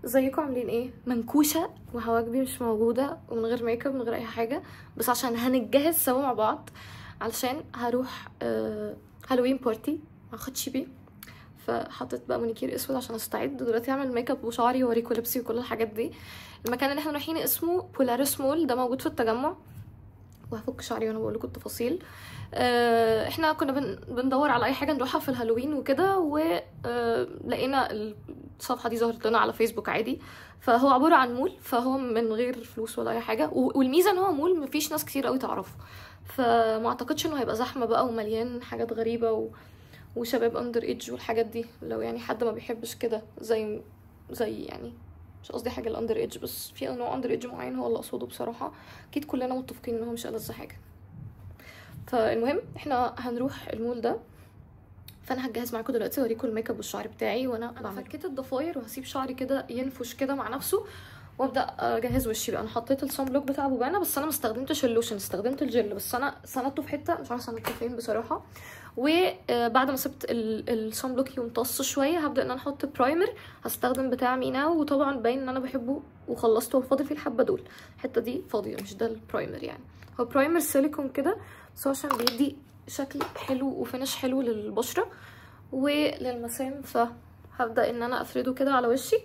ازيكم عاملين ايه منكوشه وهواجبي مش موجوده ومن غير ميك اب من غير اي حاجه بس عشان هنتجهز سوا مع بعض علشان هروح آه هالوين بارتي مع خطشي فحطيت بقى مونيكير اسود عشان استعد دلوقتي هعمل ميك اب وشعري واوريكم لبسي وكل الحاجات دي المكان اللي احنا رايحين اسمه بولاريس مول ده موجود في التجمع وهفك شعري وانا بقول لكم التفاصيل آه، احنا كنا بن- بندور على اي حاجه نروحها في الهالوين وكده ولقينا الصفحه دي ظهرت لنا على فيسبوك عادي فهو عباره عن مول فهو من غير فلوس ولا اي حاجه و- والميزه ان هو مول مفيش ناس كتير قوي تعرفه فما اعتقدش انه هيبقى زحمه بقى ومليان حاجات غريبه و... وشباب اندر ايدج والحاجات دي لو يعني حد ما بيحبش كده زي زي يعني مش قصدي حاجه الاندر ايدج بس في نوع اندر ايدج معين هو اللي اقصده بصراحه اكيد كلنا متفقين ان هو مش ألذ حاجه فالمهم احنا هنروح المول ده فانا هتجهز معاكم دلوقتي اوريكم الميك اب والشعر بتاعي وانا بعمل فكيت الضفاير وهسيب شعري كده ينفش كده مع نفسه وابدا اجهز وشي بقى انا حطيت الصن بلوك بتاع بوبانا بس انا ما استخدمتش اللوشن استخدمت الجل بس انا سندته في حته مش عارفه سندته فين بصراحه وبعد ما سبت الصن بلوك يمتص شويه هبدا ان انا احط برايمر هستخدم بتاع ميناو وطبعا باين ان انا بحبه وخلصته وفاضل فيه الحبه دول الحته دي فاضيه مش ده البرايمر يعني هو برايمر سيليكون كده بس هو عشان بيدي شكل حلو وفينش حلو للبشره وللمسام فهبدا ان انا افرده كده على وشي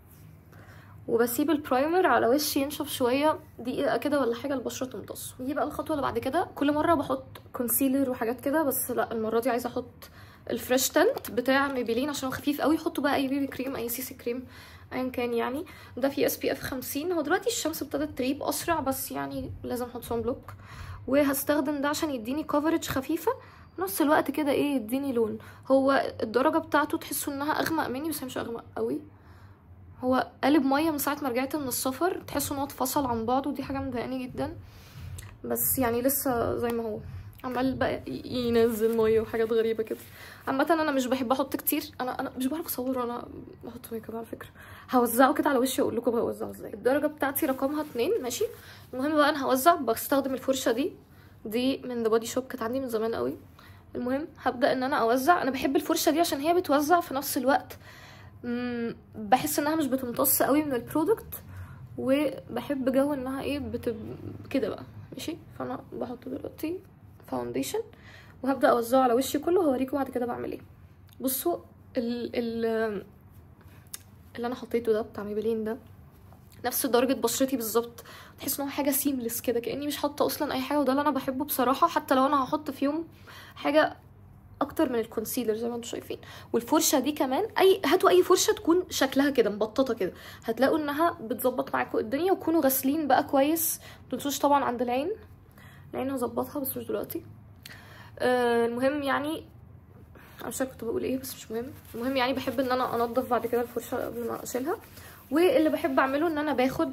وبسيب البرايمر على وشي ينشف شويه دقيقه كده ولا حاجه البشره تمتص دي بقى الخطوه اللي بعد كده كل مره بحط كونسيلر وحاجات كده بس لا المره دي عايزه احط الفريش تنت بتاع ميبيلين عشان هو خفيف قوي حطوا بقى اي بيبي كريم اي سيسي كريم ايا كان يعني ده فيه اس بي اف 50 هو دلوقتي الشمس ابتدت تغيب اسرع بس يعني لازم احط صن بلوك وهستخدم ده عشان يديني كفرج خفيفه في نفس الوقت كده ايه يديني لون هو الدرجه بتاعته تحسوا انها اغمق مني بس هي مش اغمق قوي هو قالب ميه من ساعه ما رجعت من السفر تحسوا ان هو اتفصل عن بعضه ودي حاجه مضايقاني جدا بس يعني لسه زي ما هو عمال بقى ينزل ميه وحاجات غريبه كده عامه انا مش بحب احط كتير انا انا مش بعرف اصور وانا بحط ميك اب على فكره هوزعه كده على وشي واقول لكم بوزعه ازاي الدرجه بتاعتي رقمها اتنين ماشي المهم بقى انا هوزع بستخدم الفرشه دي دي من ذا بودي شوب كانت عندي من زمان قوي المهم هبدا ان انا اوزع انا بحب الفرشه دي عشان هي بتوزع في نفس الوقت مم، بحس انها مش بتمتص قوي من البرودكت وبحب جو انها ايه بت... كده بقى ماشي فانا بحط دلوقتي فاونديشن وهبدا اوزعه على وشي كله وهوريكم بعد كده بعمل ايه بصوا ال ال اللي انا حطيته ده بتاع ميبلين ده نفس درجة بشرتي بالظبط تحس ان هو حاجة سيملس كده كأني مش حاطة اصلا اي حاجة وده اللي انا بحبه بصراحة حتى لو انا هحط في يوم حاجة اكتر من الكونسيلر زي ما انتم شايفين والفرشه دي كمان اي هاتوا اي فرشه تكون شكلها كده مبططه كده هتلاقوا انها بتظبط معاكم الدنيا وتكونوا غاسلين بقى كويس متنسوش طبعا عند العين العين هظبطها بس مش دلوقتي آه المهم يعني انا مش عارفه كنت بقول ايه بس مش مهم المهم يعني بحب ان انا انضف بعد كده الفرشه قبل ما اشيلها واللي بحب اعمله ان انا باخد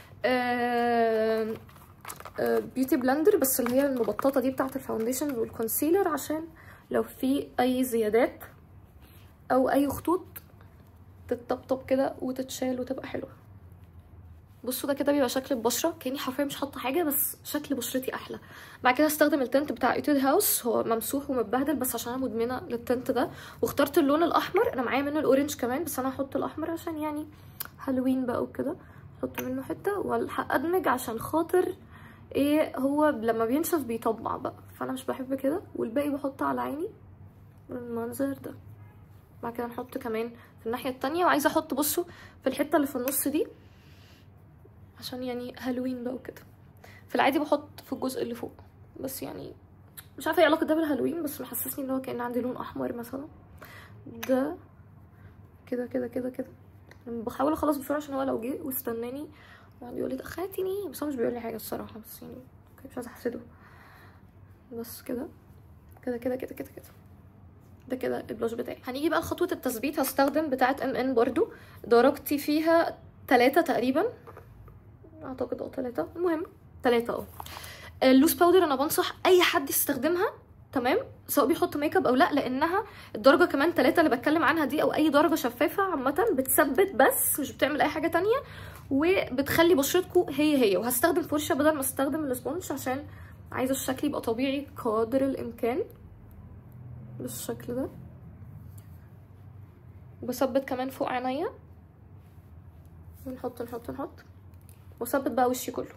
آه بيوتي بلندر بس اللي هي المبططه دي بتاعه الفاونديشن والكونسيلر عشان لو في اي زيادات او اي خطوط تتطبطب كده وتتشال وتبقى حلوه بصوا ده كده بيبقى شكل البشره كاني حرفيا مش حاطه حاجه بس شكل بشرتي احلى بعد كده هستخدم التنت بتاع ايتود هاوس هو ممسوح ومتبهدل بس عشان انا مدمنه للتنت ده واخترت اللون الاحمر انا معايا منه الاورنج كمان بس انا هحط الاحمر عشان يعني هالوين بقى وكده احط منه حته والحق ادمج عشان خاطر ايه هو لما بينشف بيطبع بقى فانا مش بحب كده والباقي بحطه على عيني بالمنظر ده بعد كده نحط كمان في الناحيه التانية وعايزه احط بصوا في الحته اللي في النص دي عشان يعني هالوين بقى وكده في العادي بحط في الجزء اللي فوق بس يعني مش عارفه ايه علاقه ده بالهالوين بس محسسني ان هو كان عندي لون احمر مثلا ده كده كده كده كده بحاول اخلص بسرعه عشان هو لو جه واستناني يعني يقول لي اتاخرتني بس هو مش بيقول لي حاجه الصراحه بس يعني مش عايزه احسده بس كده كده كده كده كده كده ده كده البلاش بتاعي هنيجي بقى لخطوه التثبيت هستخدم بتاعه ام ان برضو درجتي فيها تلاتة تقريبا اعتقد اه تلاتة المهم تلاتة اه اللوز باودر انا بنصح اي حد يستخدمها تمام سواء بيحط ميك اب او لا لانها الدرجه كمان تلاتة اللي بتكلم عنها دي او اي درجه شفافه عامه بتثبت بس مش بتعمل اي حاجه تانية وبتخلي بشرتكم هي هي وهستخدم فرشه بدل ما استخدم الاسبونج عشان عايزه الشكل يبقى طبيعي قدر الامكان بالشكل ده وبثبت كمان فوق عينيا ونحط نحط نحط واثبت بقى وشي كله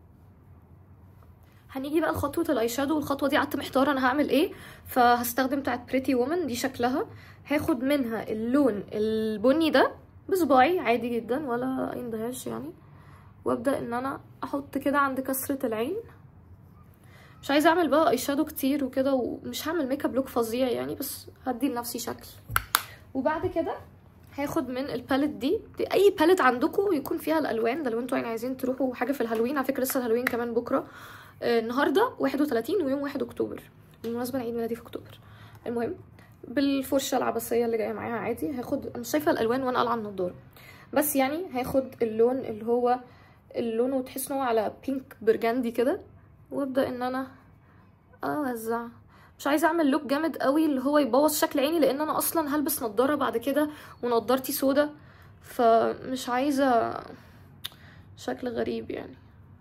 هنيجي بقى لخطوة الاي شادو والخطوة دي قعدت محتارة انا هعمل ايه فهستخدم بتاعت بريتي وومن دي شكلها هاخد منها اللون البني ده بصباعي عادي جدا ولا اي اندهاش يعني وابدا ان انا احط كده عند كسرة العين مش عايزه اعمل بقى اي شادو كتير وكده ومش هعمل ميك اب لوك فظيع يعني بس هدي لنفسي شكل وبعد كده هاخد من الباليت دي, دي اي باليت عندكم يكون فيها الالوان ده لو انتوا يعني عايزين تروحوا حاجه في الهالوين على فكره لسه الهالوين كمان بكره آه النهارده 31 ويوم 1 اكتوبر بالمناسبه عيد ميلادي في اكتوبر المهم بالفرشه العباسيه اللي جايه معاها عادي هاخد انا مش شايفه الالوان وانا قالعه النضاره بس يعني هاخد اللون اللي هو اللون وتحس ان هو على بينك برجندي كده وابدا ان انا اوزع مش عايزه اعمل لوك جامد قوي اللي هو يبوظ شكل عيني لان انا اصلا هلبس نضاره بعد كده ونضارتي سودا فمش عايزه شكل غريب يعني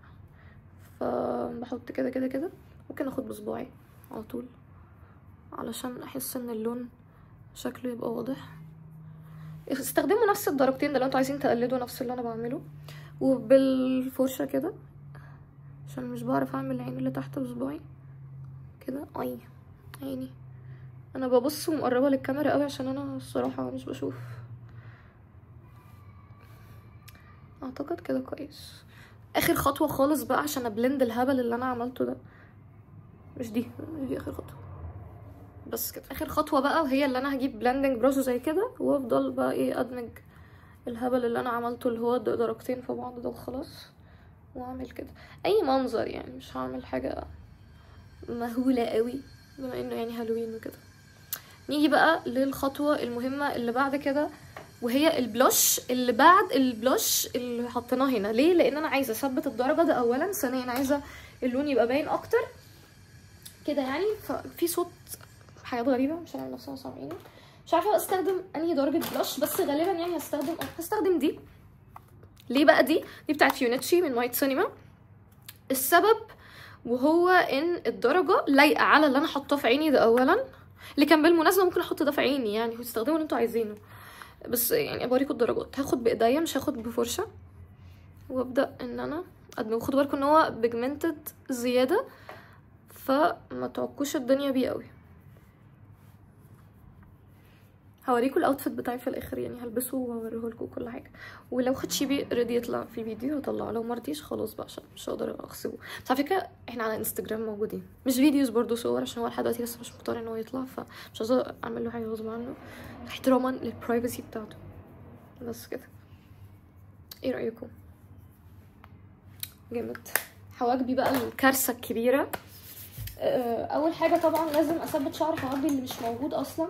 فبحط كده كده كده ممكن اخد بصباعي على طول علشان احس ان اللون شكله يبقى واضح استخدموا نفس الدرجتين ده لو انتوا عايزين تقلدوا نفس اللي انا بعمله وبالفرشه كده عشان مش بعرف اعمل العين اللي تحت بصباعي كده اي عيني انا ببص ومقربه للكاميرا قوي عشان انا الصراحه مش بشوف اعتقد كده كويس اخر خطوه خالص بقى عشان ابلند الهبل اللي انا عملته ده مش دي مش دي اخر خطوه بس كده اخر خطوه بقى وهي اللي انا هجيب بلندنج براشو زي كده وافضل بقى ايه ادمج الهبل اللي انا عملته اللي هو درجتين في بعض ده وخلاص واعمل كده اي منظر يعني مش هعمل حاجه مهوله قوي بما انه يعني هالوين وكده نيجي بقى للخطوه المهمه اللي بعد كده وهي البلوش اللي بعد البلوش اللي حطيناه هنا ليه لان انا عايزه اثبت الدرجه ده اولا ثانيا عايزه اللون يبقى باين اكتر كده يعني ففي صوت حاجات غريبه مش عارفه نفسها سامعيني مش عارفه استخدم انهي درجه بلوش بس غالبا يعني هستخدم هستخدم دي ليه بقى دي دي بتاعت فيونيتشي من وايت سينما السبب وهو ان الدرجه لايقه على اللي انا حاطاه في عيني ده اولا اللي كان بالمناسبه ممكن احط ده في عيني يعني تستخدموا اللي انتوا عايزينه بس يعني بوريكم الدرجات هاخد بايديا مش هاخد بفرشه وابدا ان انا ادمج خدوا بالكم ان هو بيجمنتد زياده فما تعكوش الدنيا بيه قوي هوريكم الاوتفيت بتاعي في الاخر يعني هلبسه وهوريه لكم كل حاجه ولو خدش بيه ريدي يطلع في الفيديو هطلعه لو مرضيش خلاص بقى عشان مش هقدر اغسله بس على فكره احنا على انستجرام موجودين مش فيديوز برضو صور عشان هو لحد دلوقتي لسه مش مختار ان هو يطلع فمش عايزه اعمل له حاجه غصب عنه احتراما للبرايفسي بتاعته بس كده ايه رايكم جامد حواجبي بقى الكارثه الكبيره اول حاجه طبعا لازم اثبت شعر حواجبي اللي مش موجود اصلا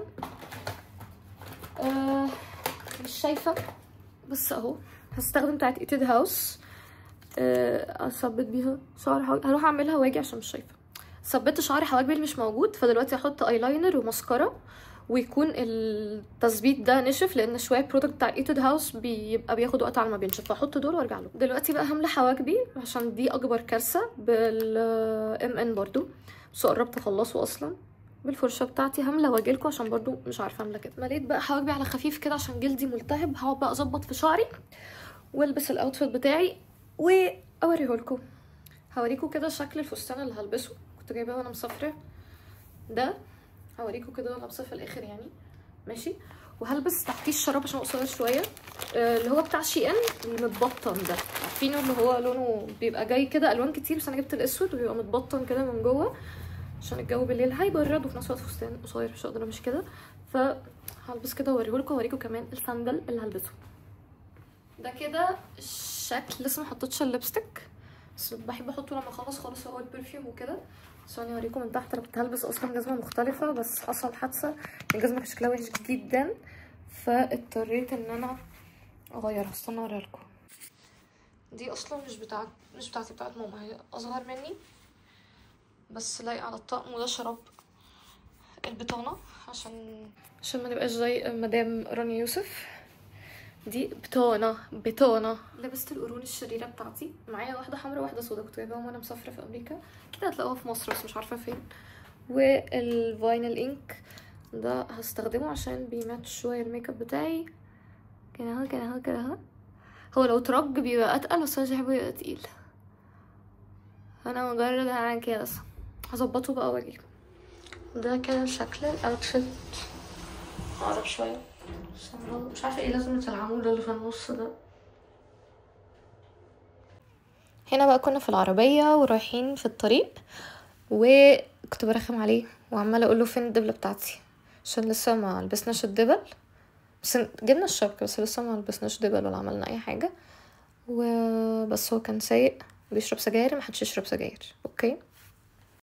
آه مش شايفة بس اهو هستخدم بتاعت ايتد هاوس آه اثبت بيها شعر حواجبي هروح اعملها واجي عشان مش شايفة ثبت شعر حواجبي اللي مش موجود فدلوقتي هحط ايلاينر وماسكارا ويكون التثبيت ده نشف لان شويه البرودكت بتاع ايتد هاوس بيبقى بياخد وقت على ما بينشف فاحط دول وارجع له دلوقتي بقى هملى حواجبي عشان دي اكبر كارثه بالام ان برضو بس قربت اخلصه اصلا بالفرشه بتاعتي هملى واجيلكوا عشان برضو مش عارفه املى كده مليت بقى حواجبي على خفيف كده عشان جلدي ملتهب هقعد بقى اظبط في شعري والبس الاوتفيت بتاعي واوريهولكوا هوريكوا كده شكل الفستان اللي هلبسه كنت جايباه وانا مسافره ده هوريكوا كده وانا لابسه في الاخر يعني ماشي وهلبس تحتيه الشراب عشان قصير شويه آه اللي هو بتاع شي ان المتبطن ده عارفينه اللي هو لونه بيبقى جاي كده الوان كتير بس انا جبت الاسود وبيبقى متبطن كده من جوه عشان الجو بالليل هيبرد وفي نفس الوقت فستان قصير مش هقدر امشي كده فهلبس كده واوريهولكوا واوريكم كمان الساندل اللي هلبسه ده كده الشكل لسه ما حطيتش الليبستيك بس بحب احطه لما اخلص خالص هو البرفيوم وكده ثواني اوريكم من تحت انا كنت هلبس اصلا جزمه مختلفه بس حصل حادثه الجزمه كان شكلها وحش جدا فاضطريت ان انا اغيرها استنى اوريها لكم دي اصلا مش بتاعت مش بتاعتي بتاعت ماما هي اصغر مني بس لايقه على الطقم وده شراب البطانه عشان عشان ما نبقاش زي مدام رانيا يوسف دي بطانه بطانه لبست القرون الشريره بتاعتي معايا واحده حمراء وواحده سودا كنت جايباهم وانا مسافره في امريكا كده هتلاقوها في مصر بس مش عارفه فين والفاينل انك ده هستخدمه عشان بيماتش شويه الميك اب بتاعي كده اهو كده اهو كده اهو هو لو ترج بيبقى اتقل بس انا مش بحبه يبقى تقيل انا مجرد اعمل كده بس هظبطه بقى واجيلكم ده كده شكل الاوتفيت اقرب شويه عشان مش عارفه ايه لازمه العمود اللي في النص ده هنا بقى كنا في العربيه ورايحين في الطريق وكنت برخم عليه وعماله اقول له فين الدبله بتاعتي عشان لسه ما لبسناش الدبل بس جبنا الشبكه بس لسه ما لبسناش دبل ولا عملنا اي حاجه وبس هو كان سايق بيشرب سجاير محدش يشرب سجاير اوكي